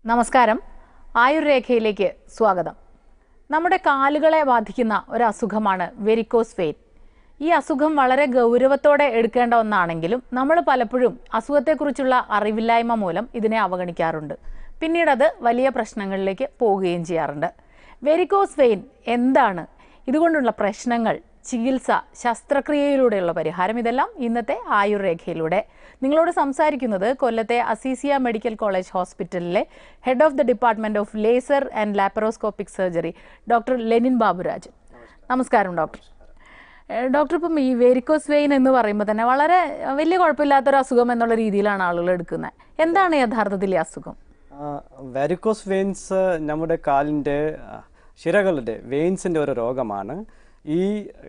നമസ്കാരം ആയുർരേഖയിലേക്ക് സ്വാഗതം നമ്മുടെ കാലുകളെ ബാധിക്കുന്ന ഒരു അസുഖമാണ് വെരിക്കോസ് വെയിൻ ഈ അസുഖം വളരെ ഗൗരവത്തോടെ എടുക്കേണ്ട ഒന്നാണെങ്കിലും നമ്മൾ പലപ്പോഴും അസുഖത്തെക്കുറിച്ചുള്ള അറിവില്ലായ്മ മൂലം ഇതിനെ അവഗണിക്കാറുണ്ട് പിന്നീട് അത് വലിയ പ്രശ്നങ്ങളിലേക്ക് പോവുകയും ചെയ്യാറുണ്ട് വെരിക്കോസ് വെയിൻ എന്താണ് ഇതുകൊണ്ടുള്ള പ്രശ്നങ്ങൾ ചികിത്സ ശസ്ത്രക്രിയയിലൂടെയുള്ള പരിഹാരം ഇതെല്ലാം ഇന്നത്തെ ആയുർരേഖയിലൂടെ നിങ്ങളോട് സംസാരിക്കുന്നത് കൊല്ലത്തെ അസീസിയ മെഡിക്കൽ കോളേജ് ഹോസ്പിറ്റലിലെ head of the department of laser and laparoscopic surgery doctor Lenin Baburaj നമസ്കാരം ഡോക്ടർ ഏഹ് ഡോക്ടർ ഇപ്പം ഈ വെരിക്കോസ് വെയിൻ എന്ന് പറയുമ്പോൾ തന്നെ വളരെ വലിയ കുഴപ്പമില്ലാത്തൊരു അസുഖം എന്നുള്ള രീതിയിലാണ് ആളുകൾ എടുക്കുന്നത് എന്താണ് യഥാർത്ഥത്തിൽ ഈ അസുഖം വാരിക്കോസ് വെയിൻസ് നമ്മുടെ കാലിൻ്റെ ശിരകളുടെ വെയിൻസിൻ്റെ ഒരു രോഗമാണ് ഈ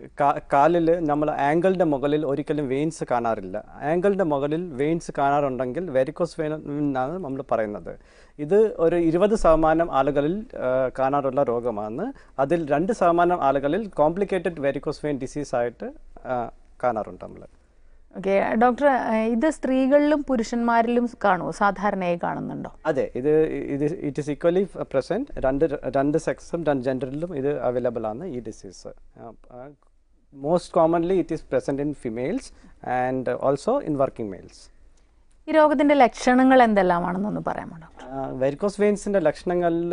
കാലിൽ നമ്മൾ ആംഗിളിൻ്റെ മുകളിൽ ഒരിക്കലും വെയിൻസ് കാണാറില്ല ആംഗിളിൻ്റെ മുകളിൽ വെയിൻസ് കാണാറുണ്ടെങ്കിൽ വെരിക്കോസ് വെയിൻ എന്നാണ് നമ്മൾ പറയുന്നത് ഇത് ഒരു ഇരുപത് ശതമാനം ആളുകളിൽ ആ, കാണാറുള്ള രോഗമാണ് അതിൽ രണ്ട് ശതമാനം ആളുകളിൽ കോംപ്ലിക്കേറ്റഡ് വെരിക്കോസ് വെയിൻ ഡിസീസ് ആയിട്ട് ആ, കാണാറുണ്ട് നമ്മൾ ഓക്കെ ഡോക്ടർ ഏഹ് ഇത് സ്ത്രീകളിലും പുരുഷന്മാരിലും കാണുമോ സാധാരണയായി കാണുന്നുണ്ടോ അതെ ഇത് ഇത് ഇറ്റ് ഇസ് ഈക്വലി പ്രസൻറ്റ് രണ്ട് രണ്ട് സെക്സും രണ്ട് ജെൻഡറിലും ഇത് അവൈലബിൾ ആണ് ഈ disease most commonly it is present in females and also in working males ഈ രോഗത്തിന്റെ ലക്ഷണങ്ങൾ എന്തെല്ലാമാണെന്നൊന്ന് പറയാമോ ഡോക്ടർ വെരിക്കോസ് വെയിൻസിൻ്റെ ലക്ഷണങ്ങളിൽ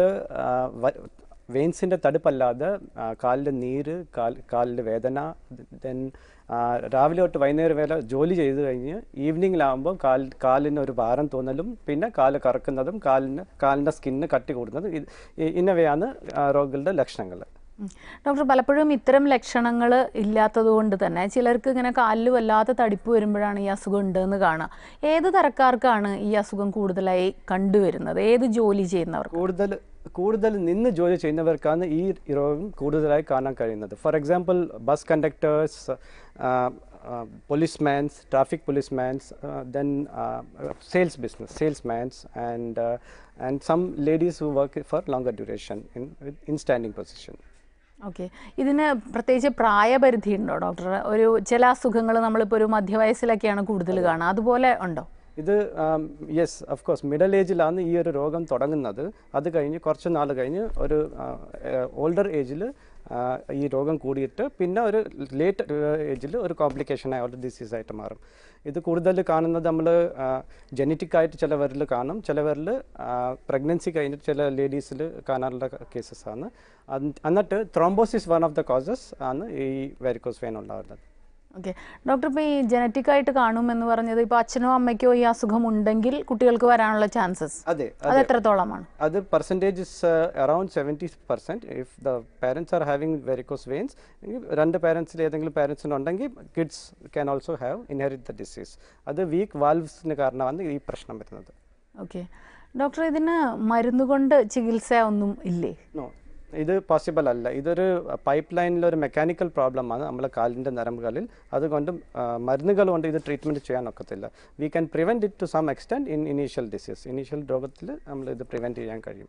വെയിൻസിൻ്റെ തടുപ്പല്ലാതെ ആ, കാലിൻ്റെ നീര് കാൽ കാലിൻ്റെ വേദന ദെൻ രാവിലെ തൊട്ട് വൈകുന്നേരം വരെ ജോലി ചെയ്ത് കഴിഞ്ഞ് ഈവനിങ്ങിലാകുമ്പോൾ കാൽ കാലിന് ഒരു ഭാരം തോന്നലും പിന്നെ കാല് കറക്കുന്നതും കാലിന് കാലിൻ്റെ സ്കിന്ന് കട്ടി കൂടുന്നതും ഇത് ഇ- ഇന്നവയാണ് ആ, രോഗങ്ങളുടെ ലക്ഷണങ്ങൾ ഉം. ഡോക്ടർ പലപ്പോഴും ഇത്തരം ലക്ഷണങ്ങൾ ഇല്ലാത്തത് കൊണ്ട് തന്നെ ചിലർക്ക് ഇങ്ങനെ കാലിൽ വല്ലാത്ത തടിപ്പ് വരുമ്പോഴാണ് ഈ അസുഖം ഉണ്ടെന്ന് കാണുക ഏത് തരക്കാർക്കാണ് ഈ അസുഖം കൂടുതലായി കണ്ടുവരുന്നത് ഏത് ജോലി ചെയ്യുന്നവർ കൂടുതൽ കൂടുതൽ നിന്ന് ജോലി ചെയ്യുന്നവർക്കാണ് ഈ രോഗം കൂടുതലായി കാണാൻ കഴിയുന്നത് for example bus conductors policemans traffic policemans then sales business salesmans and and some ladies who work for longer duration in in standing position okay ഇതിന് പ്രത്യേകിച്ച് പ്രായപരിധി ഉണ്ടോ ഡോക്ടർ ഒരു ചില അസുഖങ്ങൾ നമ്മളിപ്പോൾ ഒരു മധ്യവയസ്സിലൊക്കെയാണ് കൂടുതൽ കാണുക അതുപോലെ ഉണ്ടോ ഇത് യെസ് ഓഫ് കോഴ്സ് മിഡിൽ ഏജിലാണ് ഈ ഒരു രോഗം തുടങ്ങുന്നത് അത് കഴിഞ്ഞ് കുറച്ച് നാൾ കഴിഞ്ഞ് ഒരു ഓൾഡർ ഏജിൽ ഈ രോഗം കൂടിയിട്ട് പിന്നെ ഒരു ലേറ്റ് ഏജിൽ ഒരു കോംപ്ലിക്കേഷനായി ഒരു ഡിസീസായിട്ട് മാറും ഇത് കൂടുതൽ കാണുന്നത് നമ്മൾ ജനറ്റിക് ആയിട്ട് ചിലവരിൽ കാണും ചിലവരിൽ പ്രഗ്നൻസി കഴിഞ്ഞിട്ട് ചില ലേഡീസിൽ കാണാറുള്ള കേസസ് ആണ് അത് എന്നിട്ട് thrombosis one of the causes ആണ് ഈ വെരിക്കോസ് വെയിൻ ഉണ്ടാകുന്നത് ഓക്കെ ഡോക്ടർ ഇപ്പോൾ ഈ ജനറ്റിക് ആയിട്ട് കാണുമെന്ന് പറഞ്ഞത് ഇപ്പോൾ അച്ഛനോ അമ്മയ്ക്കോ ഈ അസുഖം ഉണ്ടെങ്കിൽ കുട്ടികൾക്ക് വരാനുള്ള ചാൻസസ് അതെ അത് എത്രത്തോളമാണ് other percentage is uh, around 70% if the parents are having varicose veins രണ്ട് പാരൻസിൽ ഏതെങ്കിലും പാരൻസിന് ഉണ്ടെങ്കിൽ kids can also have inherit the disease അത് വീക്ക് വാൽവ്സിന് കാരണമാണ് ഈ പ്രശ്നം വരുന്നത് ഓക്കെ ഡോക്ടർ ഇതിന് മരുന്ന് കൊണ്ട് ചികിത്സ ഒന്നും ഇല്ലേ നോ ഇത് പോസിബിൾ അല്ല ഇതൊരു പൈപ്പ് ലൈനിൽ ഒരു മെക്കാനിക്കൽ പ്രോബ്ലമാണ് നമ്മളെ കാലിൻ്റെ നരമ്പുകളിൽ അതുകൊണ്ട് ആ, മരുന്നുകൾ കൊണ്ട് ഇത് ട്രീറ്റ്മെൻറ്റ് ചെയ്യാൻ ഒക്കത്തില്ല we can prevent it to some extent in initial disease initial രോഗത്തിൽ നമ്മൾ ഇത് പ്രിവെൻറ്റ് ചെയ്യാൻ കഴിയും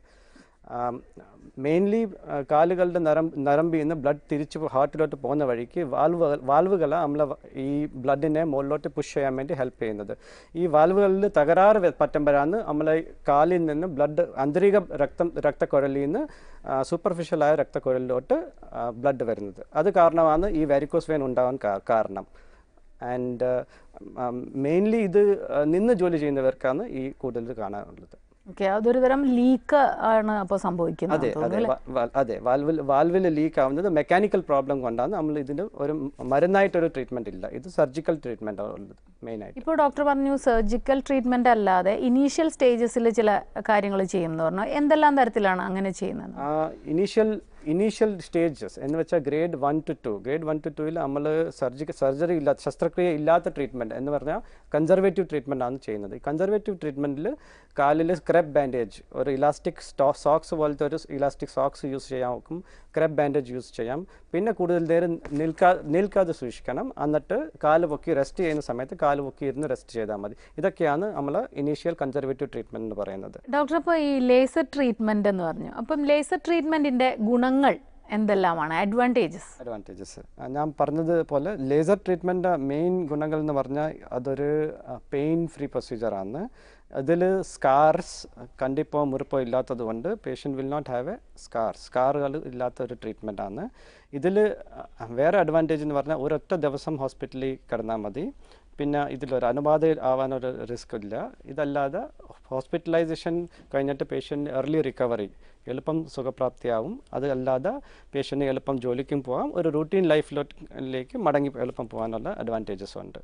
മെയിൻലി കാലുകളുടെ നരം നരമ്പിൽ നിന്ന് ബ്ലഡ് തിരിച്ച് ഹാർട്ടിലോട്ട് പോകുന്ന വഴിക്ക് വാൽവ് വാൽവുകളാണ് നമ്മളെ വ- ഈ ബ്ലഡിനെ മുകളിലോട്ട് പുഷ് ചെയ്യാൻ വേണ്ടി ഹെൽപ്പ് ചെയ്യുന്നത് ഈ വാൽവുകളിൽ തകരാറ് വെ- പറ്റുമ്പോഴാണ് നമ്മളെ കാലിൽ നിന്ന് ബ്ലഡ് ആന്തരിക രക്തം രക്തക്കുഴലിൽ നിന്ന് സൂപ്പർഫിഷ്യലായ രക്തക്കുഴലിലോട്ട് ബ്ലഡ് വരുന്നത് അത് കാരണമാണ് ഈ വാരിക്കോസ് വെയിൻ ഉണ്ടാവാൻ കാ- കാരണം ആൻഡ് മെയിൻലി ഇത് ആ, നിന്ന് ജോലി ചെയ്യുന്നവർക്കാണ് ഈ കൂടുതൽ കാണാനുള്ളത് ഓക്കെ അതൊരു തരം ലീക്ക് ആണ് അപ്പോൾ സംഭവിക്കുന്നത് അതെ അതെ വ- വ- അതെ വാൽവിൽ വാൽവിൽ ലീക്ക് ആവുന്നത് മെക്കാനിക്കൽ പ്രോബ്ലം കൊണ്ടാണ് നമ്മൾ ഇതിന് ഒരു മരുന്നായിട്ടൊരു ട്രീറ്റ്മെന്റ് ഇല്ല ഇത് സർജിക്കൽ ട്രീറ്റ്മെന്റ് ഉള്ളത് മെയിനായിട്ട് ഇപ്പോൾ ഡോക്ടർ പറഞ്ഞു സർജിക്കൽ ട്രീറ്റ്മെന്റ് അല്ലാതെ ഇനീഷ്യൽ സ്റ്റേജസിൽ ചില കാര്യങ്ങൾ ചെയ്യുമെന്ന് പറഞ്ഞു എന്തെല്ലാം തരത്തിലാണ് അങ്ങനെ ചെയ്യുന്നത് ഇനീഷ്യൽ ഇനീഷ്യൽ സ്റ്റേജസ് എന്ന് വെച്ചാൽ grade one two two grade one two ടുവിൽ നമ്മൾ സർജിക്കൽ സർജറി ഇല്ലാത്ത ശസ്ത്രക്രിയ ഇല്ലാത്ത ട്രീറ്റ്മെൻറ്റ് എന്ന് പറഞ്ഞാൽ കൺസർവേറ്റീവ് ട്രീറ്റ്മെൻ്റ് ആണ് ചെയ്യുന്നത് ഈ കൺസർവേറ്റീവ് ട്രീറ്റ്മെൻറ്റിൽ കാലിൽ സ്ക്രബ് ബാൻഡേജ് ഒരു ഇലാസ്റ്റിക് സ്റ്റോ സോക്സ് പോലത്തെ ഒരു ഇലാസ്റ്റിക് സോക്സ് യൂസ് ചെയ്യാൻ നോക്കും ക്രബ് ബാൻഡേജ് യൂസ് ചെയ്യാം പിന്നെ കൂടുതൽ നേരം നിൽക്കാ നിൽക്കാതെ സൂക്ഷിക്കണം എന്നിട്ട് കാല് പൊക്കി റെസ്റ്റ് ചെയ്യുന്ന സമയത്ത് കാല് പൊക്കി ഇരുന്ന് റെസ്റ്റ് ചെയ്താൽ മതി ഇതൊക്കെയാണ് നമ്മൾ ഇനീഷ്യൽ കൺസർവേറ്റീവ് ട്രീറ്റ്മെൻറ്റ് എന്ന് പറയുന്നത് ഡോക്ടർ അപ്പോൾ ഈ ലേസർ ട്രീറ്റ്മെന്റ് എന്ന് പറഞ്ഞു അപ്പം ലേസർ ട്രീറ്റ്മെന്റിന്റെ ഗുണങ്ങൾ എന്തെല്ലാമാണ് അഡ്വാൻറ്റേജസ് അഡ്വാൻറ്റേജസ് ഞാൻ പറഞ്ഞതുപോലെ ലേസർ ട്രീറ്റ്മെൻറ്റ് മെയിൻ ഗുണങ്ങൾ എന്ന് പറഞ്ഞാൽ അതൊരു പെയിൻ ഫ്രീ പ്രൊസീജിയറാണ് അതിൽ സ്കാർസ് കണ്ടിപ്പോ മുറിപ്പോ ഇല്ലാത്തത് കൊണ്ട് patient will not have a scar സ്കാറുകൾ ഇല്ലാത്ത ഒരു ട്രീറ്റ്മെൻ്റ് ആണ് ഇതിൽ വേറെ അഡ്വാൻറ്റേജ് എന്ന് പറഞ്ഞാൽ ഒരൊറ്റ ദിവസം ഹോസ്പിറ്റലിൽ കിടന്നാൽ മതി പിന്നെ ഇതിലൊരു അനുബാധ ആവാനൊരു റിസ്ക് ഇല്ല ഇതല്ലാതെ ഹോസ്പിറ്റലൈസേഷൻ കഴിഞ്ഞിട്ട് പേഷ്യൻ്റ് ഏർലി റിക്കവറി എളുപ്പം സുഖപ്രാപ്തിയാവും അത് അല്ലാതെ പേഷ്യൻ്റ് എളുപ്പം ജോലിക്കും പോകാം ഒരു റൂട്ടീൻ ലൈഫിലേക്ക് മടങ്ങി എളുപ്പം പോകാനുള്ള അഡ്വാൻറ്റേജസ് ഉണ്ട്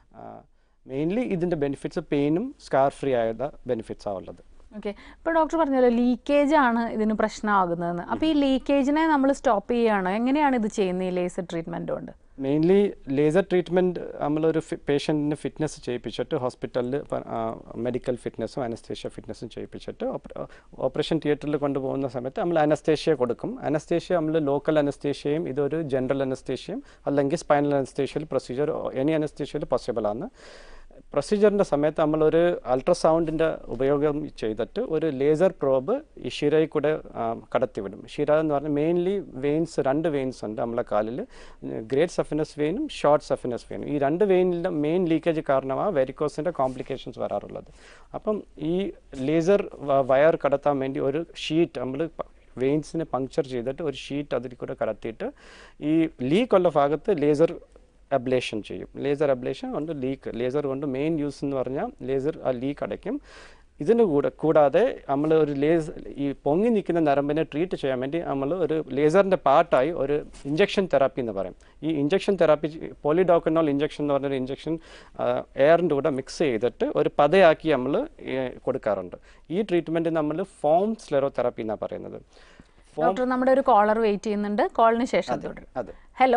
മെയിൻലി ഇതിൻ്റെ ബെനിഫിറ്റ്സ് പെയിനും സ്കാർ ഫ്രീ ആയത് ബെനിഫിറ്റ്സ് ആ ഉള്ളത് ഓക്കെ ഇപ്പോൾ ഡോക്ടർ പറഞ്ഞല്ലോ ലീക്കേജ് ആണ് ഇതിന് പ്രശ്നമാകുന്നതെന്ന് അപ്പോൾ ഈ ലീക്കേജിനെ നമ്മൾ സ്റ്റോപ്പ് ചെയ്യുകയാണോ എങ്ങനെയാണ് ഇത് ചെയ്യുന്നത് ഈ ലേസർ ട്രീറ്റ്മെൻറ്റ് കൊണ്ട് മെയിൻലി ലേസർ ട്രീറ്റ്മെൻറ്റ് നമ്മളൊരു പേഷ്യൻറ്റിന് ഫിറ്റ്നസ് ചെയ്യിപ്പിച്ചിട്ട് ഹോസ്പിറ്റലിൽ മെഡിക്കൽ ഫിറ്റ്നസ്സും അനസ്തേഷ്യ ഫിറ്റ്നസ്സും ചെയ്യിപ്പിച്ചിട്ട് ഓപ്പറേഷൻ തിയേറ്ററിൽ കൊണ്ടുപോകുന്ന സമയത്ത് നമ്മൾ അനസ്തേഷ്യ കൊടുക്കും അനസ്തേഷ്യ നമ്മൾ ലോക്കൽ അനസ്തേഷ്യയും ഇതൊരു ജനറൽ അനസ്തേഷ്യയും അല്ലെങ്കിൽ സ്പൈനൽ അനസ്തേഷ്യയിൽ പ്രൊസീജിയർ എനി അനസ്തേഷ്യയിൽ പോസിബിൾ ആണ് പ്രൊസീജിയറിൻ്റെ സമയത്ത് നമ്മളൊരു അൾട്രാസൗണ്ടിൻ്റെ ഉപയോഗം ചെയ്തിട്ട് ഒരു ലേസർ പ്രോബ് ഈ ഷിരയിൽ കൂടെ ആ, കടത്തിവിടും ഷിര എന്ന് പറഞ്ഞാൽ മെയിൻലി വെയിൻസ് രണ്ട് വെയിൻസ് ഉണ്ട് നമ്മളെ കാലിൽ ഗ്രേറ്റ് സഫിനസ് വെയിനും ഷോർട്ട് സഫിനസ് വെയിനും ഈ രണ്ട് വെയിനിൻ്റെ മെയിൻ ലീക്കേജ് കാരണമാണ് വെരിക്കോസിൻ്റെ കോംപ്ലിക്കേഷൻസ് വരാറുള്ളത് അപ്പം ഈ ലേസർ വയർ കടത്താൻ വേണ്ടി ഒരു ഷീറ്റ് നമ്മൾ വെയിൻസിനെ പങ്ക്ചർ ചെയ്തിട്ട് ഒരു ഷീറ്റ് അതിൽ കൂടെ കടത്തിയിട്ട് ഈ ലീക്കുള്ള ഭാഗത്ത് ലേസർ അബ്ലേഷൻ ചെയ്യും ലേസർ അബ്ലേഷൻ കൊണ്ട് ലീക്ക് ലേസർ കൊണ്ട് മെയിൻ യൂസ് എന്ന് പറഞ്ഞാൽ ലേസർ ആ ലീക്ക് അടയ്ക്കും ഇതിന് കൂടെ കൂടാതെ നമ്മൾ ഒരു ലേസ് ഈ പൊങ്ങി നിൽക്കുന്ന നരമ്പിനെ ട്രീറ്റ് ചെയ്യാൻ വേണ്ടി നമ്മൾ ഒരു ലേസറിൻ്റെ പാർട്ടായി ഒരു ഇഞ്ചക്ഷൻ തെറാപ്പി എന്ന് പറയും ഈ ഇഞ്ചക്ഷൻ തെറാപ്പി പോളിഡോക്കനോൾ ഇഞ്ചക്ഷൻ എന്ന് പറഞ്ഞൊരു ഇഞ്ചക്ഷൻ എയറിൻ്റെ കൂടെ മിക്സ് ചെയ്തിട്ട് ഒരു പതയാക്കി നമ്മൾ കൊടുക്കാറുണ്ട് ഈ ട്രീറ്റ്മെൻറ്റ് നമ്മൾ ഫോം സ്ലെറോ തെറാപ്പി എന്നാണ് പറയുന്നത് ഡോക്ടർ നമ്മുടെ ഒരു കോളർ വെയിറ്റ് ചെയ്യുന്നുണ്ട് കോളിന് ശേഷം തുടരും അതെ ഹലോ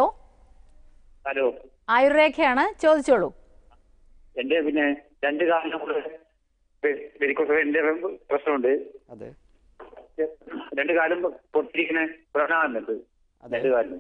ഹലോ ആയുർരേഖയാണ് ചോദിച്ചോളൂ എന്റെ പിന്നെ രണ്ട് കാലിനും കൂടെ വെരിക്കോസിന്റെ പ്രശ്നമുണ്ട് അതെ രണ്ട് കാലും പൊട്ടിരിക്കുന്ന വ്രണമാകുന്നുണ്ട് അതെ. രണ്ട് കാലിനും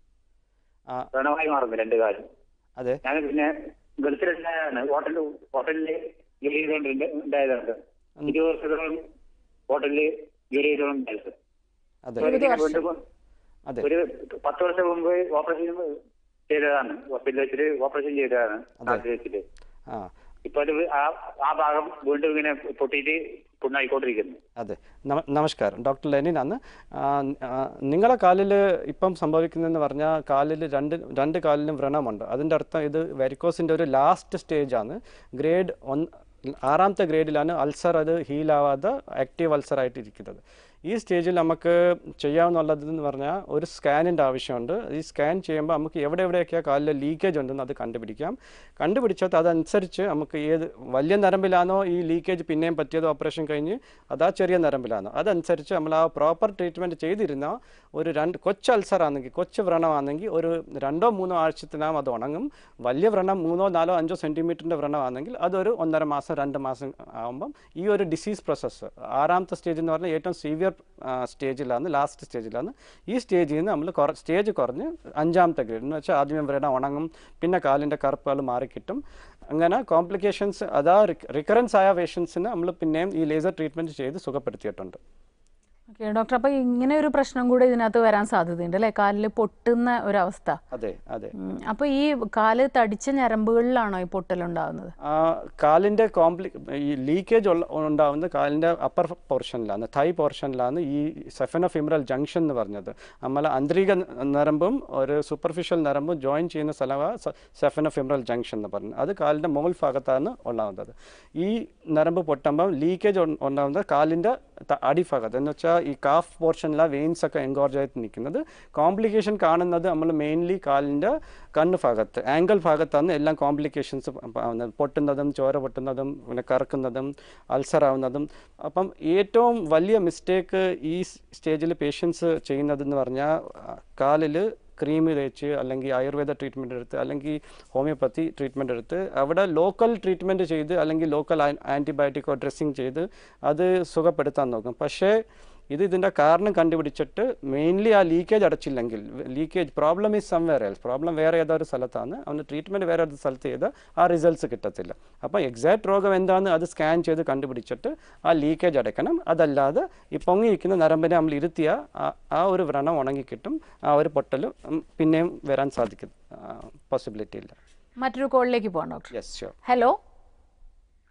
ആ വ്രണമായി മാറുന്നു രണ്ട് കാലും അതെ ഞാൻ പിന്നെ ഗൾഫിലുണ്ടായതാണ് ഹോട്ടലിൽ ഹോട്ടലിൽ ജോലി ചെയ്തുകൊണ്ട് ഉണ്ടായതാണ് ഇരുപത് വർഷത്തോളം ഹോട്ടലിൽ ജോലി ചെയ്തുകൊണ്ടായത് അതെ ഇരുപത് വർഷം. അതെ ഒരു പത്ത് വർഷം മുമ്പ് ഓപ്പറേഷൻ ചെയ്തതാണ് ഹോസ്പിറ്റലിൽ വെച്ചിട്ട് ഓപ്പറേഷൻ ചെയ്തതാണ് നാട്ടിൽ വെച്ചിട്ട് ആ ഇപ്പൊ അത് ആ ആ ഭാഗം വീണ്ടും ഇങ്ങനെ പൊട്ടിയിട്ട് പുണ്ണായിക്കൊണ്ടിരിക്കുന്നു അതെ നമ- നമസ്കാരം ഡോക്ടർ ലെനിനാണ് ആ, ആ, നിങ്ങളെ കാലിൽ ഇപ്പം സംഭവിക്കുന്നതെന്ന് പറഞ്ഞാൽ കാലിൽ രണ്ട് രണ്ട് കാലിലും വ്രണമുണ്ട് അതിൻ്റെ അർത്ഥം ഇത് വെരിക്കോസിൻ്റെ ഒരു ലാസ്റ്റ് സ്റ്റേജാണ് ഗ്രേഡ് ഒന്ന് ആറാമത്തെ ഗ്രേഡിലാണ് അൾസർ അത് ഹീലാവാതെ ആക്റ്റീവ് അൾസർ ആയിട്ട് ഇരിക്കുന്നത് ഈ സ്റ്റേജിൽ നമുക്ക് ചെയ്യാവുന്നുള്ളതെന്ന് പറഞ്ഞാൽ ഒരു സ്കാനിൻ്റെ ആവശ്യമുണ്ട് ഈ സ്കാൻ ചെയ്യുമ്പോൾ നമുക്ക് എവിടെ എവിടെയൊക്കെയാണ് കാലിൽ ലീക്കേജ് ഉണ്ടെന്ന് അത് കണ്ടുപിടിക്കാം കണ്ടുപിടിച്ചാൽ അതനുസരിച്ച് നമുക്ക് ഏത് വലിയ നരമ്പിലാണോ ഈ ലീക്കേജ് പിന്നെയും പറ്റിയത് ഓപ്പറേഷൻ കഴിഞ്ഞ് അതാ ചെറിയ നരമ്പിലാണോ അതനുസരിച്ച് നമ്മൾ ആ പ്രോപ്പർ ട്രീറ്റ്മെൻറ്റ് ചെയ്തിരുന്നാൽ ഒരു രണ്ട് കൊച്ചു അൾസർ ആണെങ്കിൽ കൊച്ചു വ്രണമാണെങ്കിൽ ഒരു രണ്ടോ മൂന്നോ ആഴ്ചത്തിനകം അത് ഉണങ്ങും വലിയ വ്രണം മൂന്നോ നാലോ അഞ്ചോ സെൻറ്റിമീറ്ററിൻ്റെ വ്രണമാണെങ്കിൽ അതൊരു ഒന്നര മാസം രണ്ട് മാസം ആകുമ്പം ഈ ഒരു ഡിസീസ് പ്രോസസ്സ് ആറാമത്തെ സ്റ്റേജ് എന്ന് പറഞ്ഞാൽ ഏറ്റവും സീവിയർ സ്റ്റേജിലാണ് ലാസ്റ്റ് സ്റ്റേജിലാണ് ഈ സ്റ്റേജിൽ നിന്ന് നമ്മൾ കുറ സ്റ്റേജ് കുറഞ്ഞ് അഞ്ചാമത്തെ ഗ്രേഡ് എന്ന് വെച്ചാൽ ആദ്യമേ വ്രണം ഉണങ്ങും പിന്നെ കാലിൻ്റെ കറുപ്പുകൾ മാറിക്കിട്ടും അങ്ങനെ കോംപ്ലിക്കേഷൻസ് അതാ റിക്കറൻസ് ആയ പേഷ്യൻസിന് നമ്മൾ പിന്നെയും ഈ ലേസർ ട്രീറ്റ്മെൻറ്റ് ചെയ്ത് സുഖപ്പെടുത്തിയിട്ടുണ്ട് ഓക്കെ ഡോക്ടർ അപ്പോൾ ഇങ്ങനെ ഒരു പ്രശ്നം കൂടെ ഇതിനകത്ത് വരാൻ സാധ്യതയുണ്ട് അല്ലേ കാലിൽ പൊട്ടുന്ന ഒരവസ്ഥ അതെ അതെ ഉം, അപ്പോൾ ഈ കാല് തടിച്ച ഞരമ്പുകളിലാണോ ഈ പൊട്ടലുണ്ടാകുന്നത് ആ, കാലിൻ്റെ കോംപ്ലി ഈ ലീക്കേജ് ഉള്ള ഉണ്ടാവുന്നത് കാലിൻ്റെ അപ്പർ പോർഷനിലാണ് തൈ പോർഷനിലാണ് ഈ സെഫനോഫിമറൽ ജംഗ്ഷൻ എന്ന് പറഞ്ഞത് നമ്മൾ ആന്തരിക നരമ്പും ഒരു സൂപ്പർഫിഷ്യൽ നരമ്പും ജോയിൻ ചെയ്യുന്ന സ്ഥലമാണ് സെഫനോഫിമറൽ ജംഗ്ഷൻ എന്ന് പറയുന്നത് അത് കാലിൻ്റെ മുകൾ ഭാഗത്താണ് ഉണ്ടാകുന്നത് ഈ നരമ്പ് പൊട്ടുമ്പം ലീക്കേജ് ഉണ്ടാകുന്നത് കാലിൻ്റെ ത- അടിഭാഗത്ത് എന്ന് വെച്ചാൽ ഈ കാഫ് പോർഷനിലാണ് വെയിൻസ് ഒക്കെ എൻഗോർജ് ആയിട്ട് നിൽക്കുന്നത് കോംപ്ലിക്കേഷൻ കാണുന്നത് നമ്മൾ മെയിൻലി കാലിൻ്റെ കണ്ണ് ഭാഗത്ത് ആംഗിൾ ഭാഗത്താണ് എല്ലാം കോംപ്ലിക്കേഷൻസ് പൊട്ടുന്നതും ചോര പൊട്ടുന്നതും പിന്നെ കറക്കുന്നതും അൾസർ ആവുന്നതും അപ്പം ഏറ്റവും വലിയ മിസ്റ്റേക്ക് ഈ സ്റ്റേജിൽ പേഷ്യൻസ് ചെയ്യുന്നതെന്ന് പറഞ്ഞാൽ കാലിൽ ക്രീം തേച്ച് അല്ലെങ്കിൽ ആയുർവേദ ട്രീറ്റ്മെൻറ്റ് എടുത്ത് അല്ലെങ്കിൽ ഹോമിയോപ്പത്തി ട്രീറ്റ്മെൻറ്റ് എടുത്ത് അവിടെ ലോക്കൽ ട്രീറ്റ്മെൻറ്റ് ചെയ്ത് അല്ലെങ്കിൽ ലോക്കൽ ആൻറ്റിബയോട്ടിക്കോ ഡ്രസ്സിങ് ചെയ്ത് അത് സുഖപ്പെടുത്താൻ നോക്കും പക്ഷേ ഇത് ഇതിൻ്റെ കാരണം കണ്ടുപിടിച്ചിട്ട് മെയിൻലി ആ ലീക്കേജ് അടച്ചില്ലെങ്കിൽ leakage problem is somewhere else problem വേറെ ഏതോ ഒരു സ്ഥലത്താണ് അവന് ട്രീറ്റ്മെൻറ്റ് വേറെ ഒരു സ്ഥലത്ത് ചെയ്താൽ ആ റിസൾട്ട്സ് കിട്ടത്തില്ല അപ്പോൾ എക്സാക്ട് രോഗം എന്താണെന്ന് അത് സ്കാൻ ചെയ്ത് കണ്ടുപിടിച്ചിട്ട് ആ ലീക്കേജ് അടയ്ക്കണം അതല്ലാതെ ഈ പൊങ്ങിയിരിക്കുന്ന നരമ്പിനെ നമ്മൾ ഇരുത്തിയാൽ ആ- ആ ഒരു വ്രണം ഉണങ്ങിക്കിട്ടും ആ ഒരു പൊട്ടൽ പിന്നെയും വരാൻ സാധിക്കും പോസിബിലിറ്റി ഇല്ല മറ്റൊരു കോളിലേക്ക് പോകാം doctor yes sure hello hello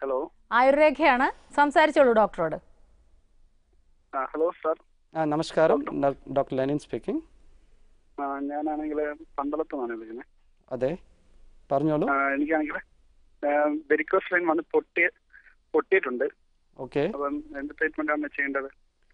ആയുർരേഖയാണ് സംസാരിച്ചോളൂ ഡോക്ടറോട് ആ ഹലോ സാർ ആ നമസ്കാരം ഡോക്ടർ ലെനിൻ സ്പീക്കിംഗ് ആ, ഞാനാണെങ്കിൽ പന്തളത്ത് നിന്നാണ് വിളിക്കുന്നത് അതെ പറഞ്ഞോളൂ എനിക്കാണെങ്കിൽ വെരിക്കോസ് ലൈൻ വന്ന് പൊട്ടി പൊട്ടിയിട്ടുണ്ട് ഓക്കെ അപ്പം എന്ത് ട്രീറ്റ്മെന്റ് ആണ് ചെയ്യേണ്ടത്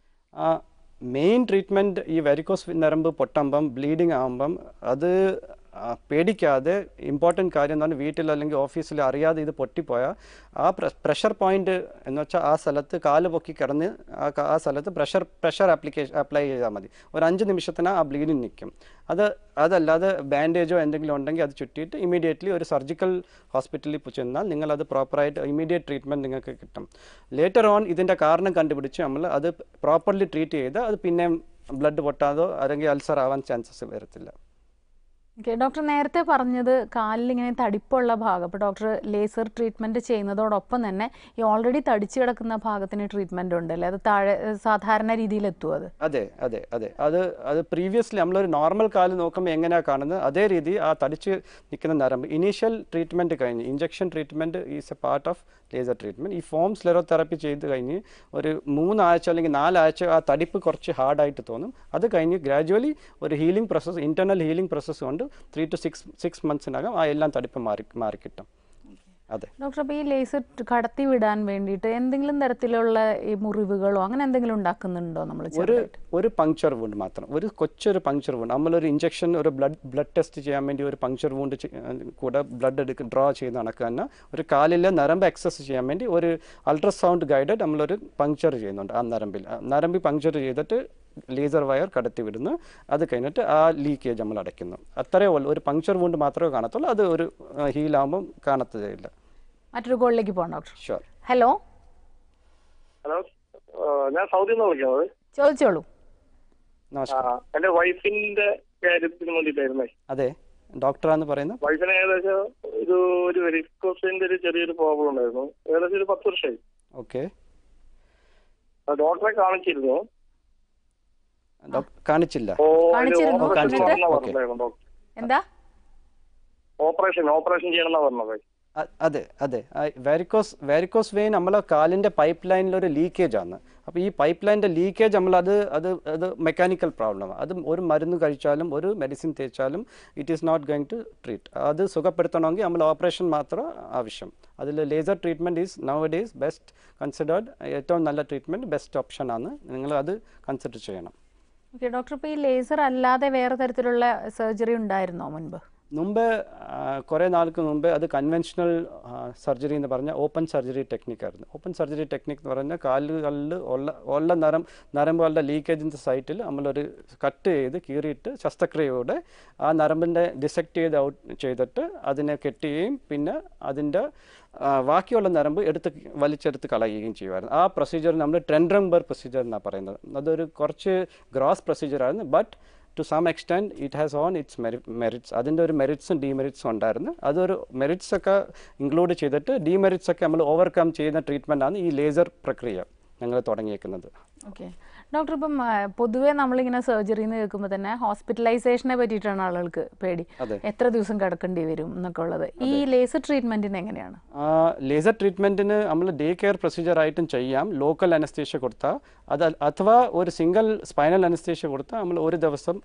മെയിൻ ട്രീറ്റ്മെൻറ്റ് ഈ വെരിക്കോസ് നരമ്പ് പൊട്ടുമ്പം ബ്ലീഡിങ് ആകുമ്പം അത് ആ, പേടിക്കാതെ ഇമ്പോർട്ടൻറ്റ് കാര്യം എന്ന് പറഞ്ഞാൽ വീട്ടിൽ അല്ലെങ്കിൽ ഓഫീസിൽ അറിയാതെ ഇത് പൊട്ടിപ്പോയാൽ ആ പ്രഷർ പോയിന്റ് എന്ന് വെച്ചാൽ ആ സ്ഥലത്ത് കാല് പൊക്കി കിടന്ന് ആ ക- ആ സ്ഥലത്ത് പ്രഷർ പ്രഷർ ആപ്ലിക്കേഷൻ അപ്ലൈ ചെയ്താൽ മതി ഒരു അഞ്ച് നിമിഷത്തിന് ആ ബ്ലീഡിങ് നിൽക്കും അത് അതല്ലാതെ ബാൻഡേജോ എന്തെങ്കിലും ഉണ്ടെങ്കിൽ അത് ചുറ്റിയിട്ട് ഇമീഡിയറ്റ്ലി ഒരു സർജിക്കൽ ഹോസ്പിറ്റലിൽ ചെന്നാൽ നിങ്ങൾ അത് പ്രോപ്പറായിട്ട് ഇമീഡിയറ്റ് ട്രീറ്റ്മെൻറ്റ് നിങ്ങൾക്ക് കിട്ടും ലേറ്റർ ഓൺ ഇതിൻ്റെ കാരണം കണ്ടുപിടിച്ച് നമ്മൾ അത് പ്രോപ്പർലി ട്രീറ്റ് ചെയ്ത് അത് പിന്നെയും ബ്ലഡ് പൊട്ടാതോ അല്ലെങ്കിൽ അൾസർ ആവാൻ ചാൻസസ് വരത്തില്ല ഓക്കെ ഡോക്ടർ നേരത്തെ പറഞ്ഞത് കാലിൽ ഇങ്ങനെ തടിപ്പുള്ള ഭാഗം ഇപ്പോൾ ഡോക്ടർ ലേസർ ട്രീറ്റ്മെൻറ്റ് ചെയ്യുന്നതോടൊപ്പം തന്നെ ഈ ഓൾറെഡി തടിച്ചു കിടക്കുന്ന ഭാഗത്തിന് ട്രീറ്റ്മെൻറ്റ് ഉണ്ടല്ലേ അത് താഴെ സാധാരണ രീതിയിൽ എത്തുമോ അത് അതെ അതെ അതെ അത് അത് പ്രീവിയസ്ലി നമ്മളൊരു നോർമൽ കാല് നോക്കുമ്പോൾ എങ്ങനെയാണ് കാണുന്നത് അതേ രീതി ആ തടിച്ച് നിൽക്കുന്ന നരമ്പ് ഇനീഷ്യൽ ട്രീറ്റ്മെൻറ്റ് കഴിഞ്ഞ് injection treatment is a part of laser treatment ഈ ഫോം സ്ലെറോതെറാപ്പി ചെയ്ത് കഴിഞ്ഞ് ഒരു മൂന്നാഴ്ച അല്ലെങ്കിൽ നാലാഴ്ച ആ തടിപ്പ് കുറച്ച് ഹാർഡായിട്ട് തോന്നും അത് കഴിഞ്ഞ് ഗ്രാജുവലി ഒരു healing process internal healing process കൊണ്ട് ത്രീ ടു സിക്സ് സിക്സ് മന്ത്സിനകം ആ എല്ലാം തടിപ്പ് മാറി മാറി കിട്ടും അതെ ഡോക്ടർ അപ്പോൾ ഈ ലേസർ കടത്തി വിടാൻ വേണ്ടിയിട്ട് എന്തെങ്കിലും തരത്തിലുള്ള ഈ മുറിവുകളോ അങ്ങനെ എന്തെങ്കിലും ഉണ്ടാക്കുന്നുണ്ടോ നമ്മൾ ഒരു ഒരു പങ്ക്ചർ വൂണ്ട് മാത്രം ഒരു കൊച്ചൊരു പങ്ക്ചർ വൂണ്ട് നമ്മളൊരു ഇഞ്ചക്ഷൻ ഒരു ബ്ലഡ് ബ്ലഡ് ടെസ്റ്റ് ചെയ്യാൻ വേണ്ടി ഒരു പങ്ക്ചർ വൂണ്ട് കൂടെ ബ്ലഡ് എടുക്ക ഡ്രോ ചെയ്ത് നടക്കുക തന്നെ ഒരു കാലിലെ നരമ്പ് എക്സസ് ചെയ്യാൻ വേണ്ടി ഒരു അൾട്രാസൗണ്ട് ഗൈഡഡ് നമ്മളൊരു പങ്ക്ചർ ചെയ്യുന്നുണ്ട് ആ നരമ്പിൽ ആ നരമ്പിൽ പങ്ക്ചർ ചെയ്തിട്ട് ലേസർ വയർ കടത്തി വിടുന്നു അത് കഴിഞ്ഞിട്ട് ആ ലീക്കേജ് നമ്മൾ അടയ്ക്കുന്നു അത്രയേ ഉള്ളൂ ഒരു പങ്ക്ചർ വൂണ്ട് മാത്രമേ കാണത്തുള്ളൂ അത് ഒരു ഹീലാകുമ്പം കാണത്തതേയില്ല മറ്റൊരു കോളിലേക്ക് പോകാം ഡോക്ടർ ഷുവർ ഹലോ ഹലോ ഞാൻ സൗദിയിൽ നിന്ന് വിളിക്കുന്നത് ചോദിച്ചോളൂ നമസ്കാരം എന്റെ വൈഫിന്റെ കാര്യത്തിന് വേണ്ടിയിട്ടായിരുന്നേ അതെ ഡോക്ടറാന്ന് പറയുന്നത് വൈഫിന് ഏകദേശം ഇത് ഒരു വെരിക്കോസിന്റെ ഒരു ചെറിയൊരു പ്രോബ്ലം ഉണ്ടായിരുന്നു ഏകദേശം ഒരു പത്ത് വർഷമായി ഓക്കെ ആ, ഡോക്ടറെ കാണിച്ചിരുന്നു ഡോക്ടർ കാണിച്ചില്ല ഓ കാണിച്ചിരുന്നു. ഓപ്പറേഷൻ കാണിച്ചിരുന്നു. ചെയ്യണമെന്നാ ഓക്കേ. പറഞ്ഞായിരുന്നു ഡോക്ടർ എന്താ ഓപ്പറേഷൻ ഓപ്പറേഷൻ ചെയ്യണമെന്നാ പറഞ്ഞത് അ- അതെ അതെ വാരിക്കോസ് വാരിക്കോസ് വെയിൻ നമ്മളെ കാലിൻ്റെ പൈപ്പ് ലൈനിൽ ഒരു ലീക്കേജ് ആണ് അപ്പോൾ ഈ പൈപ്പ് ലൈനിൻ്റെ ലീക്കേജ് നമ്മൾ അത് അത് അത് മെക്കാനിക്കൽ പ്രോബ്ലമാണ് അത് ഒരു മരുന്ന് കഴിച്ചാലും ഒരു മെഡിസിൻ തേച്ചാലും it is not going to treat അത് സുഖപ്പെടുത്തണമെങ്കിൽ നമ്മൾ ഓപ്പറേഷൻ മാത്രം ആവശ്യം അതിൽ laser treatment is now days best considered ഏറ്റവും നല്ല ട്രീറ്റ്മെൻറ്റ് ബെസ്റ്റ് ഓപ്ഷനാണ് നിങ്ങൾ അത് കൺസിഡർ ചെയ്യണം ഓക്കെ ഡോക്ടർ ഇപ്പോൾ ഈ ലേസർ അല്ലാതെ വേറെ തരത്തിലുള്ള സർജറി ഉണ്ടായിരുന്നോ മുൻപ് മുമ്പ് ആ, കുറേ നാൾക്ക് മുമ്പ് അത് കൺവെൻഷണൽ സർജറി എന്ന് പറഞ്ഞാൽ ഓപ്പൺ സർജറി ടെക്നിക്കായിരുന്നു ഓപ്പൺ സർജറി ടെക്നിക് എന്ന് പറഞ്ഞാൽ കാലുകളിൽ ഉള്ള ഉള്ള നരം നരമ്പുകളുടെ ലീക്കേജിൻ്റെ സൈറ്റിൽ നമ്മളൊരു കട്ട് ചെയ്ത് കീറിയിട്ട് ശസ്ത്രക്രിയയോടെ ആ നരമ്പിൻ്റെ ഡിസെക്ട് ചെയ്ത് ഔട്ട് ചെയ്തിട്ട് അതിനെ കെട്ടുകയും പിന്നെ അതിൻ്റെ ആ, ബാക്കിയുള്ള നരമ്പ് എടുത്ത് വലിച്ചെടുത്ത് കളയുകയും ചെയ്യുമായിരുന്നു ആ പ്രൊസീജിയർ നമ്മൾ ട്രെൻഡ്രംബർ പ്രൊസീജിയർ എന്നാണ് പറയുന്നത് അതൊരു കുറച്ച് ഗ്രോസ് പ്രൊസീജിയറായിരുന്നു but to some extent it has on its merits അതിൻ്റെ ഒരു മെറിറ്റ്സും ഡീമെറിറ്റ്സും ഉണ്ടായിരുന്നു അതൊരു മെറിറ്റ്സ് ഒക്കെ ഇൻക്ലൂഡ് ചെയ്തിട്ട് ഡീമെറിറ്റ്സ് ഒക്കെ നമ്മൾ ഓവർകം ചെയ്യുന്ന ട്രീറ്റ്മെൻറ്റാണ് ഈ ലേസർ പ്രക്രിയ ഞങ്ങൾ തുടങ്ങിയേക്കുന്നത് ഓക്കെ ഡോക്ടർ ഇപ്പം ആ, പൊതുവേ നമ്മളിങ്ങനെ സർജറി എന്ന് കേൾക്കുമ്പോൾ തന്നെ ഹോസ്പിറ്റലൈസേഷനെ പറ്റിയിട്ടാണ് ആളുകൾക്ക് പേടി അതെ. എത്ര ദിവസം കിടക്കേണ്ടി വരും എന്നൊക്കെ ഉള്ളത് ഈ ലേസർ ട്രീറ്റ്മെന്റിന് എങ്ങനെയാണ് ലേസർ ട്രീറ്റ്മെൻറ്റിന് നമ്മൾ ഡേ കെയർ പ്രൊസീജിയർ ആയിട്ടും ചെയ്യാം ലോക്കൽ അനസ്തേഷ്യ കൊടുത്താൽ അത് അഥവാ ഒരു സിംഗിൾ സ്പൈനൽ അനസ്തേഷ്യ കൊടുത്താൽ നമ്മൾ ഒരു ദിവസം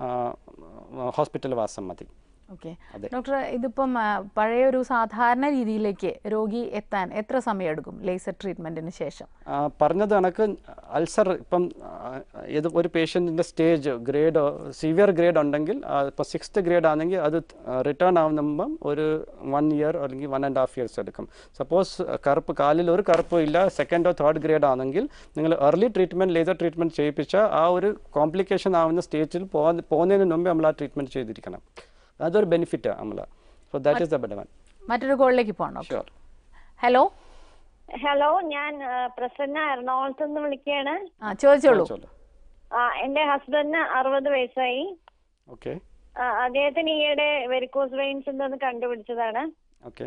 ഹോസ്പിറ്റൽ വാസം മതി ഓക്കെ അതെ. ഡോക്ടർ ഇതിപ്പം ആ, പഴയ ഒരു സാധാരണ രീതിയിലേക്ക് രോഗി എത്താൻ എത്ര സമയം എടുക്കും ലേസർ ട്രീറ്റ്മെന്റിന് ശേഷം ആ, പറഞ്ഞത് കണക്ക് അൾസർ ഇപ്പം ആ, ഇത് ഒരു പേഷ്യൻറ്റിൻ്റെ സ്റ്റേജ് ഗ്രേഡ് സിവിയർ ഗ്രേഡ് ഉണ്ടെങ്കിൽ ഇപ്പോൾ സിക്സ്ത് ഗ്രേഡ് ആണെങ്കിൽ അത് റിട്ടേൺ ആവുമ്പം ഒരു വൺ ഇയർ അല്ലെങ്കിൽ വൺ ആൻഡ് ഹാഫ് ഇയേഴ്സ് എടുക്കും സപ്പോസ് കറുപ്പ് കാലിൽ ഒരു കറുപ്പും ഇല്ല സെക്കൻഡോ തേർഡ് ഗ്രേഡ് ആണെങ്കിൽ നിങ്ങൾ ഏർലി ട്രീറ്റ്മെൻറ്റ് ലേസർ ട്രീറ്റ്മെൻറ്റ് ചെയ്യിപ്പിച്ചാൽ ആ ഒരു കോംപ്ലിക്കേഷൻ ആവുന്ന സ്റ്റേജിൽ പോകുന്ന പോകുന്നതിന് മുമ്പേ നമ്മൾ ആ ട്രീറ്റ്മെൻറ്റ് ചെയ്തിരിക്കണം അതൊരു ബെനിഫിറ്റാണ് നമ്മൾ so that is the better one മറ്റൊരു കോളിലേക്ക് പോകണം ഡോക്ടർ ഷുവർ ഹലോ ഹലോ ഞാൻ ആ, പ്രസന്ന എറണാകുളത്ത് നിന്ന് വിളിക്കുകയാണ് ആ ചോദിച്ചോളൂ ആ, എന്റെ ഹസ്ബൻഡിന് അറുപത് വയസ്സായി ഓക്കെ ആ, അദ്ദേഹത്തിന് ഈയിടെ വെരിക്കോസ് വെയിൻസ് ഉണ്ടെന്ന് കണ്ടുപിടിച്ചതാണ് ഓക്കെ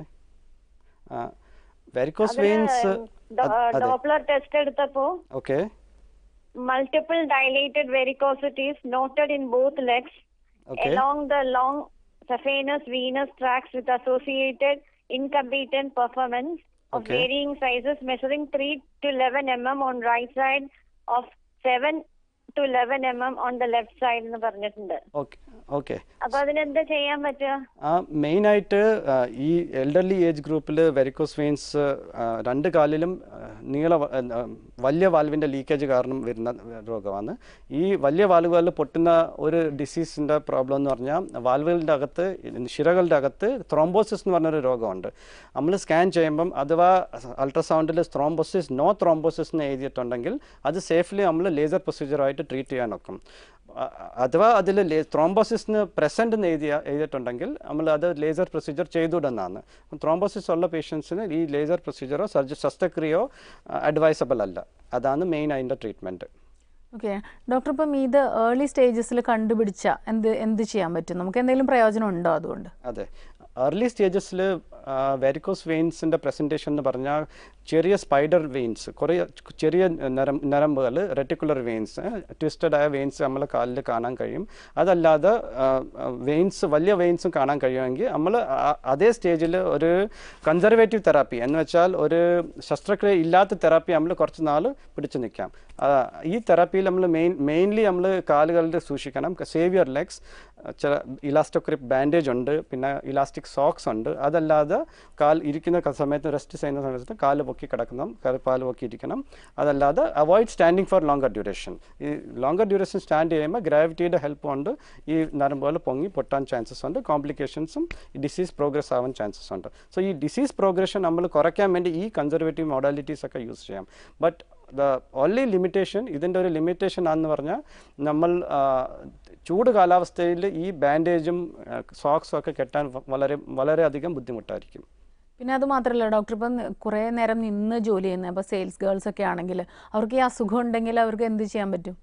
വെരിക്കോസ് വെയിൻസ് അതെ ഡോപ്ലർ ടെസ്റ്റ് എടുത്തപ്പോ okay multiple dilated varicosities noted in both legs okay along the long saphenous venous tracts with associated incompetent performance of Okay. varying sizes, measuring 3 to 11 mm on right side of 7 to 11 mm on the left side എന്ന് പറഞ്ഞിട്ടുണ്ട് okay okay അപ്പൊ അതിനെന്താ ചെയ്യാൻ പറ്റുക ആ മെയിനായിട്ട് ഈ elderly age ഗ്രൂപ്പിൽ വെരിക്കോസ് വെയിൻസ് രണ്ട് കാലിലും ആ, നീള വ- ആ, വലിയ വാൽവിൻ്റെ ലീക്കേജ് കാരണം വരുന്ന രോഗമാണ് ഈ വലിയ വാൽവുകളിൽ പൊട്ടുന്ന ഒരു ഡിസീസിൻ്റെ പ്രോബ്ലം എന്ന് പറഞ്ഞാൽ വാൽവുകളുടെ അകത്ത് ശിരകളുടെ അകത്ത് ത്രോംബോസിസ് എന്ന് പറഞ്ഞൊരു രോഗമുണ്ട് നമ്മൾ സ്കാൻ ചെയ്യുമ്പം അഥവാ അൾട്രാസൗണ്ടിൽ ത്രോംബോസിസ് നോ ത്രോംബോസിസ് എന്ന് എഴുതിയിട്ടുണ്ടെങ്കിൽ അത് സേഫ്ലി നമ്മൾ ലേസർ പ്രൊസീജിയറായിട്ട് ട്രീറ്റ് ചെയ്യാൻ നോക്കും അ- അഥവാ അതിൽ ത്രോംബോസിസിന് പ്രസൻറ്റ് എന്ന് എഴുതിയ എഴുതിയിട്ടുണ്ടെങ്കിൽ നമ്മൾ അത് ലേസർ പ്രൊസീജിയർ ചെയ്തുവിടുന്നതാണ് ത്രോംബോസിസ് ഉള്ള പേഷ്യൻസിന് ഈ ലേസർ പ്രൊസീജിയറോ സർജ ശസ്ത്രക്രിയയോ അഡ്വൈസബിൾ അല്ല അതാണ് മെയിൻ അതിൻ്റെ ട്രീറ്റ്മെൻറ്റ് ഓക്കെ ഡോക്ടർ ഇപ്പം ഇത് ഏർലി സ്റ്റേജസിൽ കണ്ടുപിടിച്ച എന്ത് എന്ത് ചെയ്യാൻ പറ്റും നമുക്ക് എന്തെങ്കിലും പ്രയോജനം ഉണ്ടോ അതുകൊണ്ട് അതെ ഏർലി സ്റ്റേജസിൽ വെരിക്കോസ് വെയിൻസിൻ്റെ പ്രസൻറ്റേഷൻ എന്ന് പറഞ്ഞാൽ ചെറിയ സ്പൈഡർ വെയിൻസ് കുറേ ചെറിയ നരം നരമ്പുകൾ റെറ്റിക്കുലർ വെയിൻസ് ട്വിസ്റ്റഡ് ആയ വെയിൻസ് നമ്മളെ കാലിൽ കാണാൻ കഴിയും അതല്ലാതെ വെയിൻസ് വലിയ വെയിൻസും കാണാൻ കഴിയുമെങ്കിൽ നമ്മൾ അതേ സ്റ്റേജിൽ ഒരു കൺസർവേറ്റീവ് തെറാപ്പി എന്ന് വെച്ചാൽ ഒരു ശസ്ത്രക്രിയ ഇല്ലാത്ത തെറാപ്പി നമ്മൾ കുറച്ച് നാൾ പിടിച്ചു നിൽക്കാം ആ, ഈ തെറാപ്പിയിൽ നമ്മൾ മെയിൻ മെയിൻലി നമ്മൾ കാലുകളുടെ സൂക്ഷിക്കണം സേവിയർ ലെഗ്സ് ചില ഇലാസ്റ്റോക്രിപ്പ് ബാൻഡേജ് ഉണ്ട് പിന്നെ ഇലാസ്റ്റിക് സോക്സ് ഉണ്ട് അതല്ലാതെ കാൽ ഇരിക്കുന്ന ക- സമയത്ത് റെസ്റ്റ് ചെയ്യുന്ന സമയത്ത് കാല് പൊക്കി കിടക്കണം കാല് കാല് പൊക്കി ഇരിക്കണം അതല്ലാതെ avoid standing for longer duration ഈ ലോങ്കർ ഡ്യൂറേഷൻ സ്റ്റാൻഡ് ചെയ്യുമ്പോൾ ഗ്രാവിറ്റിയുടെ ഹെൽപ്പ് കൊണ്ട് ഈ നരമ്പുകൾ പൊങ്ങി പൊട്ടാൻ ചാൻസസ് ഉണ്ട് കോംപ്ലിക്കേഷൻസും ഡിസീസ് പ്രോഗ്രസ് ആവാൻ ചാൻസസ് ഉണ്ട് സോ ഈ ഡിസീസ് പ്രോഗ്രഷൻ നമ്മൾ കുറയ്ക്കാൻ വേണ്ടി ഈ കൺസർവേറ്റീവ് മോഡാലിറ്റീസ് ഒക്കെ യൂസ് ചെയ്യാം ബട്ട് ദ ഓൺലി ലിമിറ്റേഷൻ ഇതിൻ്റെ ഒരു ലിമിറ്റേഷൻ ആണെന്ന് പറഞ്ഞാൽ നമ്മൾ ആ, ചൂട് കാലാവസ്ഥയിൽ ഈ ബാൻഡേജും സോക്സും ഒക്കെ കെട്ടാൻ വ- വളരെ വളരെയധികം ബുദ്ധിമുട്ടായിരിക്കും പിന്നെ അത് മാത്രമല്ല ഡോക്ടർ ഇപ്പം കുറേ നേരം നിന്ന് ജോലി ചെയ്യുന്നത് അപ്പോൾ സെയിൽസ് ഗേൾസ് ഒക്കെ ആണെങ്കിൽ അവർക്ക് ഈ അസുഖം ഉണ്ടെങ്കിൽ അവർക്ക് എന്ത് ചെയ്യാൻ പറ്റും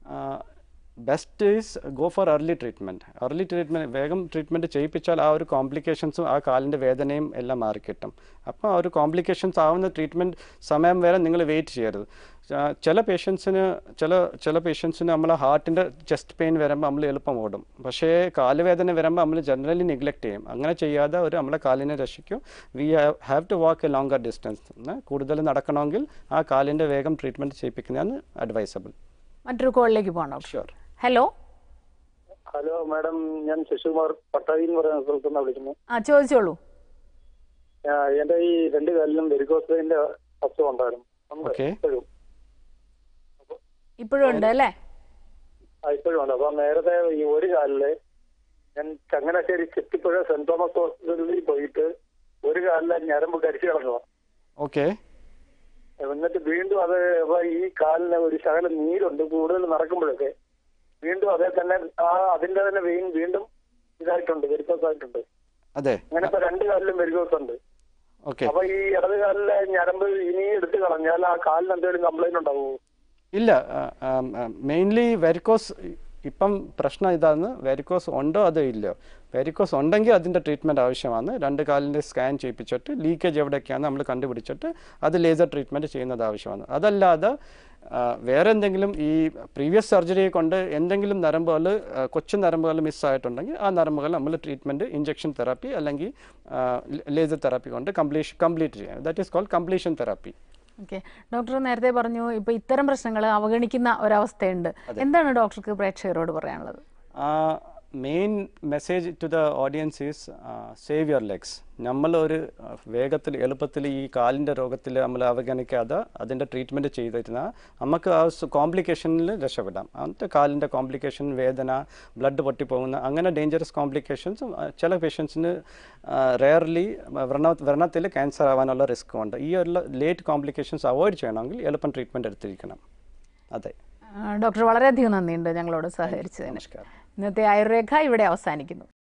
best is go for early treatment early treatment വേഗം ട്രീറ്റ്മെൻറ്റ് ചെയ്യിപ്പിച്ചാൽ ആ ഒരു കോംപ്ലിക്കേഷൻസും ആ കാലിൻ്റെ വേദനയും എല്ലാം മാറിക്കിട്ടും അപ്പോൾ ആ ഒരു കോംപ്ലിക്കേഷൻസ് ആവുന്ന ട്രീറ്റ്മെൻറ്റ് സമയം വരെ നിങ്ങൾ വെയിറ്റ് ചെയ്യരുത് ആ, ചില പേഷ്യൻസിന് ചില ചില പേഷ്യൻസിന് നമ്മൾ ഹാർട്ടിൻ്റെ ചെസ്റ്റ് പെയിൻ വരുമ്പോൾ നമ്മൾ എളുപ്പം ഓടും പക്ഷേ കാലുവേദന വരുമ്പോൾ നമ്മൾ ജനറലി നെഗ്ലക്റ്റ് ചെയ്യും അങ്ങനെ ചെയ്യാതെ ഒരു നമ്മളെ കാലിനെ രക്ഷിക്കും we have to walk a longer distance കൂടുതൽ നടക്കണമെങ്കിൽ ആ കാലിൻ്റെ വേഗം ട്രീറ്റ്മെൻറ്റ് ചെയ്യിപ്പിക്കുന്നതാണ് അഡ്വൈസബിൾ മറ്റൊരു കോളിലേക്ക് പോകണം doctor sure hello hello madam ഞാൻ ശശികുമാർ പട്ടാഴി എന്ന് പറയുന്ന സ്ഥലത്ത് നിന്നാണ് വിളിക്കുന്നത് ആ ചോദിച്ചോളൂ ആ, എന്റെ ഈ രണ്ട് കാലിലും വെരിക്കോസ് വെയിന്റെ അസുഖം ഉണ്ടായിരുന്നു ഉണ്ട് Okay. ഇപ്പോഴും ഇപ്പോഴും ഉണ്ട് അല്ലേ ആ, ഇപ്പോഴും ഉണ്ട് അപ്പൊ നേരത്തെ ഈ ഒരു കാലില് ഞാൻ ചങ്ങനാശ്ശേരി ചെത്തിപ്പുഴ സെന്റ് തോമസ് ഹോസ്പിറ്റലിൽ പോയിട്ട് ഒരു കാലിലെ ഞരമ്പ് കരിച്ചു കളഞ്ഞു ഓക്കെ എന്നിട്ട് വീണ്ടും അത് അപ്പൊ ഈ കാലിന് ഒരു ശകലം നീരുണ്ട് കൂടുതൽ നടക്കുമ്പോഴൊക്കെ വീണ്ടും അതേ തന്നെ ആ അതിന്റെ തന്നെ വെയിൻ വീണ്ടും ഇതായിട്ടുണ്ട് വെരിക്കോസ് ആയിട്ടുണ്ട് അതെ അങ്ങനെ ഇപ്പൊ രണ്ട് കാലിലും വെരിക്കോസ് ഉണ്ട് ഓക്കെ അപ്പൊ ഈ ഇടത് കാലിലെ ഞരമ്പ് ഇനി എടുത്തു കളഞ്ഞാൽ ആ കാലിന് എന്തെങ്കിലും കംപ്ലൈന്റ് ഉണ്ടാവുമോ ഇല്ല മെയിൻലി വെരിക്കോസ് ഇപ്പം പ്രശ്നം ഇതാണ് വെരിക്കോസ് ഉണ്ടോ അതോ ഇല്ലയോ വെരിക്കോസ് ഉണ്ടെങ്കിൽ അതിൻ്റെ ട്രീറ്റ്മെൻറ്റ് ആവശ്യമാണ് രണ്ട് കാലിൻ്റെ സ്കാൻ ചെയ്യിപ്പിച്ചിട്ട് ലീക്കേജ് എവിടെയൊക്കെയാണ് നമ്മൾ കണ്ടുപിടിച്ചിട്ട് അത് ലേസർ ട്രീറ്റ്മെൻറ്റ് ചെയ്യുന്നത് ആവശ്യമാണ് അതല്ലാതെ ആ, വേറെ എന്തെങ്കിലും ഈ പ്രീവിയസ് സർജറിയെ കൊണ്ട് എന്തെങ്കിലും നരമ്പുകൾ കൊച്ചു നരമ്പുകൾ മിസ്സായിട്ടുണ്ടെങ്കിൽ ആ നരമ്പുകൾ നമ്മൾ ട്രീറ്റ്മെൻറ്റ് ഇഞ്ചക്ഷൻ തെറാപ്പി അല്ലെങ്കിൽ ലേസർ തെറാപ്പി കൊണ്ട് കംപ്ലീഷൻ കംപ്ലീറ്റ് ചെയ്യാം that is called completion therapy okay doctor നേരത്തെ പറഞ്ഞു ഇപ്പോൾ ഇത്തരം പ്രശ്നങ്ങൾ അവഗണിക്കുന്ന ഒരവസ്ഥയുണ്ട് എന്താണ് ഡോക്ടർക്ക് പ്രേക്ഷകരോട് പറയാനുള്ളത് main message to the audience is save your legs നമ്മൾ ഒരു വേഗത്തിൽ എളുപ്പത്തിൽ ഈ കാലിൻ്റെ രോഗത്തിൽ നമ്മൾ അവഗണിക്കാതെ അതിൻ്റെ ട്രീറ്റ്മെൻറ്റ് ചെയ്തിരുന്നാൽ നമുക്ക് ആ കോംപ്ലിക്കേഷനിൽ രക്ഷപ്പെടാം എന്നിട്ട് കാലിൻ്റെ കോംപ്ലിക്കേഷൻ വേദന ബ്ലഡ് പൊട്ടിപ്പോകുന്ന അങ്ങനെ ഡേഞ്ചറസ് കോംപ്ലിക്കേഷൻസും ചില പേഷ്യൻസിന് റെയർലി വ്രണ വ്രണത്തിൽ ക്യാൻസർ ആവാനുള്ള റിസ്ക്കും ഉണ്ട് ഈ ഒരു ലേറ്റ് കോംപ്ലിക്കേഷൻസ് അവോയ്ഡ് ചെയ്യണമെങ്കിൽ എളുപ്പം ട്രീറ്റ്മെൻറ്റ് എടുത്തിരിക്കണം അതെ ആ, ഡോക്ടർ വളരെയധികം നന്ദിയുണ്ട് ഞങ്ങളോട് സഹകരിച്ചതിന് നമസ്കാരം ഇന്നത്തെ ആയുർരേഖ ഇവിടെ അവസാനിക്കുന്നു